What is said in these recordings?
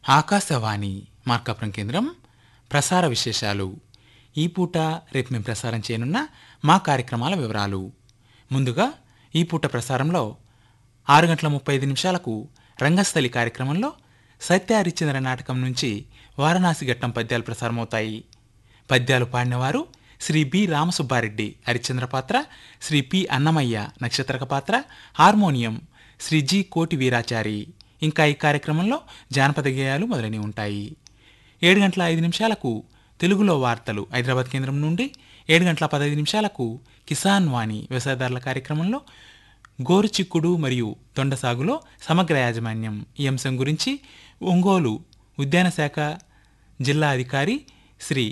ఆకాశవాణి మార్కాపురం కేంద్రం ప్రసార విశేషాలు ఈ పూట రేపు మేము ప్రసారం చేయనున్న మా కార్యక్రమాల వివరాలు ముందుగా ఈ పూట ప్రసారంలో ఆరు గంటల ముప్పై ఐదు నిమిషాలకు రంగస్థలి కార్యక్రమంలో సత్య హరిశ్చంద్ర నాటకం నుంచి వారణాసి ఘట్టం పద్యాలు ప్రసారమవుతాయి పద్యాలు పాడినవారు శ్రీ బి రామసుబ్బారెడ్డి హరిశ్చంద్ర పాత్ర శ్రీ పి అన్నమయ్య నక్షత్రక పాత్ర హార్మోనియం శ్రీ జి కోటి వీరాచారి ఇంకా ఈ కార్యక్రమంలో జానపద గేయాలు మొదలైనవి ఉంటాయి ఏడు గంటల ఐదు నిమిషాలకు తెలుగులో వార్తలు హైదరాబాద్ కేంద్రం నుండి ఏడు గంటల పదహైదు నిమిషాలకు కిసాన్ వాణి వ్యవసాయదారుల కార్యక్రమంలో గోరుచిక్కుడు మరియు తొండ సాగులో సమగ్ర యాజమాన్యం ఈ అంశం గురించి ఒంగోలు ఉద్యాన శాఖ జిల్లా అధికారి శ్రీ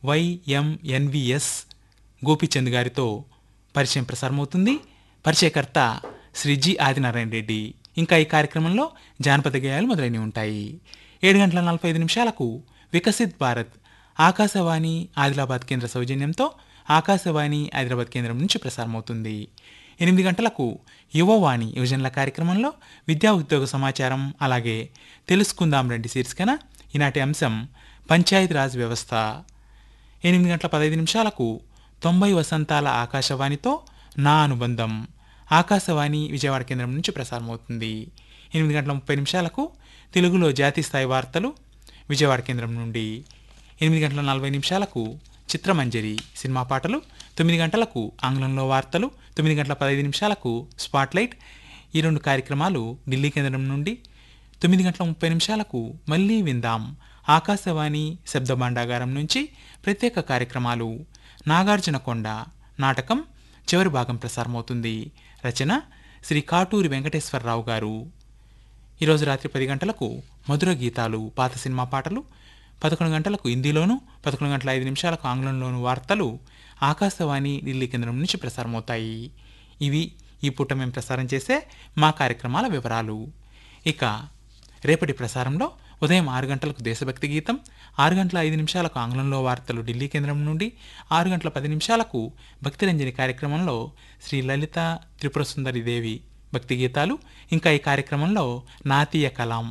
వైఎంఎన్విఎస్ గోపీచంద్ గారితో పరిచయం ప్రసారమవుతుంది పరిచయకర్త శ్రీ జి ఆదినారాయణ రెడ్డి ఇంకా ఈ కార్యక్రమంలో జానపద గేయాలు మొదలైనవి ఉంటాయి ఏడు గంటల నలభై ఐదు నిమిషాలకు వికసిత్ భారత్ ఆకాశవాణి ఆదిలాబాద్ కేంద్ర సౌజన్యంతో ఆకాశవాణి హైదరాబాద్ కేంద్రం నుంచి ప్రసారమవుతుంది ఎనిమిది గంటలకు యువవాణి యువజనుల కార్యక్రమంలో విద్యా ఉద్యోగ సమాచారం అలాగే తెలుసుకుందాం రండి శీర్షికన ఈనాటి అంశం పంచాయతీ రాజ్ వ్యవస్థ ఎనిమిది గంటల పదహైదు నిమిషాలకు తొంభై వసంతాల ఆకాశవాణితో నా అనుబంధం ఆకాశవాణి విజయవాడ కేంద్రం నుంచి ప్రసారమవుతుంది ఎనిమిది గంటల ముప్పై నిమిషాలకు తెలుగులో జాతీయ స్థాయి వార్తలు విజయవాడ కేంద్రం నుండి ఎనిమిది గంటల నలభై నిమిషాలకు చిత్రమంజరి సినిమా పాటలు తొమ్మిది గంటలకు ఆంగ్లంలో వార్తలు తొమ్మిది గంటల పదహైదు నిమిషాలకు స్పాట్లైట్ ఈ రెండు కార్యక్రమాలు ఢిల్లీ కేంద్రం నుండి తొమ్మిది గంటల ముప్పై నిమిషాలకు మళ్ళీ విందాం ఆకాశవాణి శబ్ద భాండాగారం నుంచి ప్రత్యేక కార్యక్రమాలు నాగార్జున కొండ నాటకం చివరి భాగం ప్రసారమవుతుంది రచన శ్రీ కాటూరి వెంకటేశ్వరరావు గారు ఈరోజు రాత్రి పది గంటలకు మధుర గీతాలు పాత సినిమా పాటలు పదకొండు గంటలకు హిందీలోను పదకొండు గంటల ఐదు నిమిషాలకు ఆంగ్లంలోను వార్తలు ఆకాశవాణి ఢిల్లీ కేంద్రం నుంచి ప్రసారమవుతాయి ఇవి ఈ పూట మేము ప్రసారం చేసే మా కార్యక్రమాల వివరాలు ఇక రేపటి ప్రసారంలో ఉదయం ఆరు గంటలకు దేశభక్తి గీతం ఆరు గంటల ఐదు నిమిషాలకు ఆంగ్లంలో వార్తలు ఢిల్లీ కేంద్రం నుండి ఆరు గంటల పది నిమిషాలకు భక్తిరంజని కార్యక్రమంలో శ్రీ లలిత త్రిపుర సుందరి దేవి భక్తి గీతాలు ఇంకా ఈ కార్యక్రమంలో నాతీయ కలాం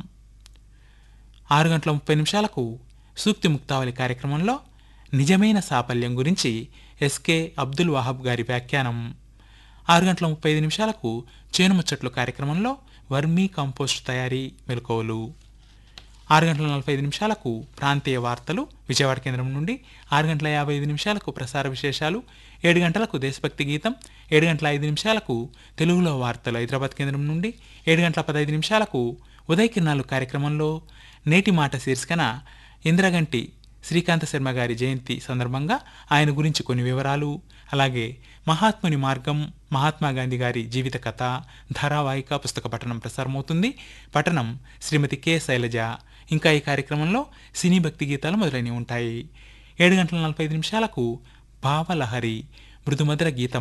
ఆరు గంటల ముప్పై నిమిషాలకు సూక్తి ముక్తావళి కార్యక్రమంలో నిజమైన సాఫల్యం గురించి ఎస్కే అబ్దుల్ వహాబ్ గారి వ్యాఖ్యానం ఆరు గంటల ముప్పై ఐదు నిమిషాలకు చేను ముచ్చట్లు కార్యక్రమంలో వర్మీ కంపోస్ట్ తయారీ మెలకువలు ఆరు గంటల నలభై ఐదు నిమిషాలకు ప్రాంతీయ వార్తలు విజయవాడ కేంద్రం నుండి ఆరు గంటల యాభై ఐదు నిమిషాలకు ప్రసార విశేషాలు ఏడు గంటలకు దేశభక్తి గీతం ఏడు గంటల ఐదు నిమిషాలకు తెలుగులో వార్తలు హైదరాబాద్ కేంద్రం నుండి ఏడు గంటల పదహైదు నిమిషాలకు ఉదయ కిరణాలు కార్యక్రమంలో నేటి మాట శీర్షికన ఇంద్రగంటి శ్రీకాంత శర్మ గారి జయంతి సందర్భంగా ఆయన గురించి కొన్ని వివరాలు అలాగే మహాత్ముని మార్గం మహాత్మా గాంధీ గారి జీవిత కథ ధారావాహిక పుస్తక పఠనం ప్రసారమవుతుంది పఠనం శ్రీమతి కె శైలజ ఇంకా ఈ కార్యక్రమంలో సినీ భక్తి గీతాలు మొదలైనవి ఉంటాయి ఏడు గంటల నలభై ఐదు నిమిషాలకు భావలహరి మృదుమధుర గీతం